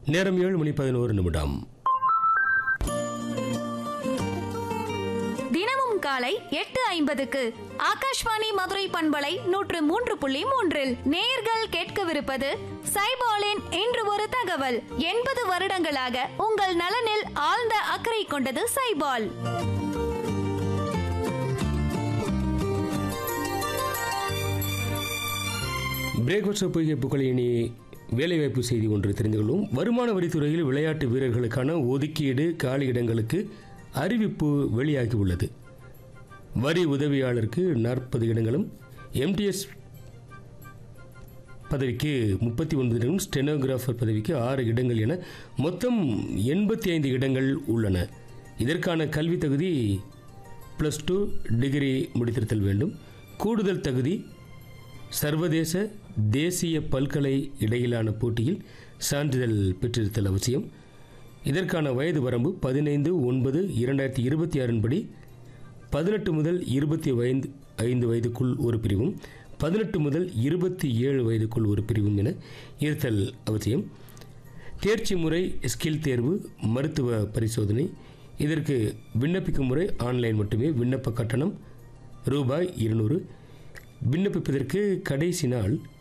நேரம் ஏழு மணி பதினோரு நிமிடம் தினமும் காலை எட்டு ஐம்பதுக்கு ஆகாஷ்வாணி மதுரை பண்பலை நூற்று மூன்று புள்ளி மூன்றில் நேயர்கள் கேட்கவிருப்பது சைபாலின் இன்று ஒரு தகவல் எண்பது வருடங்களாக உங்கள் நலனில் ஆழ்ந்த அக்கறை கொண்டது சைபால் பிரேக்ஃபாஸ்ட் பொய்கை புகழ் இனி வேலைவாய்ப்பு செய்தி ஒன்று தெரிந்து கொள்வோம் வருமான வரித்துறையில் விளையாட்டு வீரர்களுக்கான ஒதுக்கீடு காலி இடங்களுக்கு அறிவிப்பு வெளியாகி உள்ளது வரி உதவியாளருக்கு நாற்பது இடங்களும் எம்டிஎஸ் பதவிக்கு முப்பத்தி ஒன்பது இடங்களும் ஸ்டெனோகிராஃபர் பதவிக்கு ஆறு இடங்கள் என மொத்தம் எண்பத்தி ஐந்து இடங்கள் உள்ளன இதற்கான கல்வி தகுதி ப்ளஸ் டூ டிகிரி முடித்திருத்தல் வேண்டும் கூடுதல் தகுதி சர்வதேச தேசிய பல்கலை இடையிலான போட்டியில் சான்றிதழ் பெற்றிருத்தல் அவசியம் இதற்கான வயது வரம்பு பதினைந்து ஒன்பது இரண்டாயிரத்தி இருபத்தி ஆறின் படி பதினெட்டு முதல் இருபத்தி ஐந்து ஐந்து வயதுக்குள் ஒரு பிரிவும் பதினெட்டு முதல் இருபத்தி ஏழு வயதுக்குள் ஒரு பிரிவும் என இருத்தல் அவசியம் தேர்ச்சி முறை ஸ்கில் தேர்வு மருத்துவ பரிசோதனை இதற்கு விண்ணப்பிக்கும் முறை ஆன்லைன் மட்டுமே விண்ணப்ப கட்டணம் ரூபாய் இருநூறு விண்ணப்பிப்பதற்கு கடைசி நாள்